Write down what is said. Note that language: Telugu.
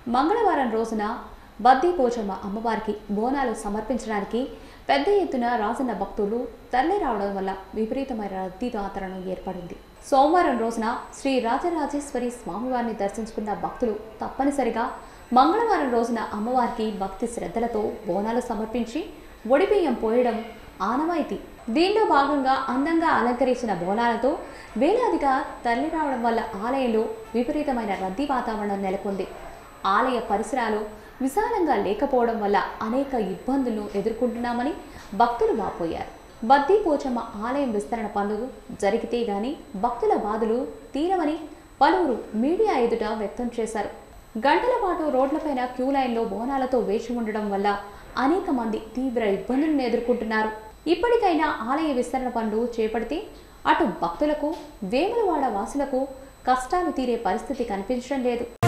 మంగళవారం రోజున బద్దీ పోచమ్మ అమ్మవారికి బోనాలు సమర్పించడానికి పెద్ద ఎత్తున రాజన్న భక్తులు తరలి రావడం వల్ల విపరీతమైన రద్దీ వాతావరణం ఏర్పడింది సోమవారం రోజున శ్రీ రాజరాజేశ్వరి స్వామివారిని దర్శించుకున్న భక్తులు తప్పనిసరిగా మంగళవారం రోజున అమ్మవారికి భక్తి శ్రద్ధలతో బోనాలు సమర్పించి ఒడిబియ్యం పోయడం ఆనవాయితీ దీనిలో భాగంగా అందంగా అలంకరించిన బోనాలతో వేలాదిగా తరలి రావడం వల్ల ఆలయంలో విపరీతమైన రద్దీ వాతావరణం నెలకొంది ఆలయ పరిసరాలు విశాలంగా లేకపోవడం వల్ల అనేక ఇబ్బందులను ఎదుర్కొంటున్నామని భక్తులు వాపోయారు బద్దీ పోచమ్మ ఆలయం విస్తరణ పనులు జరిగితే గాని భక్తుల బాధలు తీరవని పలువురు మీడియా ఎదుట వ్యక్తం చేశారు గంటల పాటు రోడ్లపైన క్యూ లైన్లో బోనాలతో వేచి ఉండడం వల్ల అనేక మంది తీవ్ర ఇబ్బందులను ఎదుర్కొంటున్నారు ఇప్పటికైనా ఆలయ విస్తరణ పనులు చేపడితే అటు భక్తులకు వేములవాడ వాసులకు కష్టాలు తీరే పరిస్థితి కనిపించడం లేదు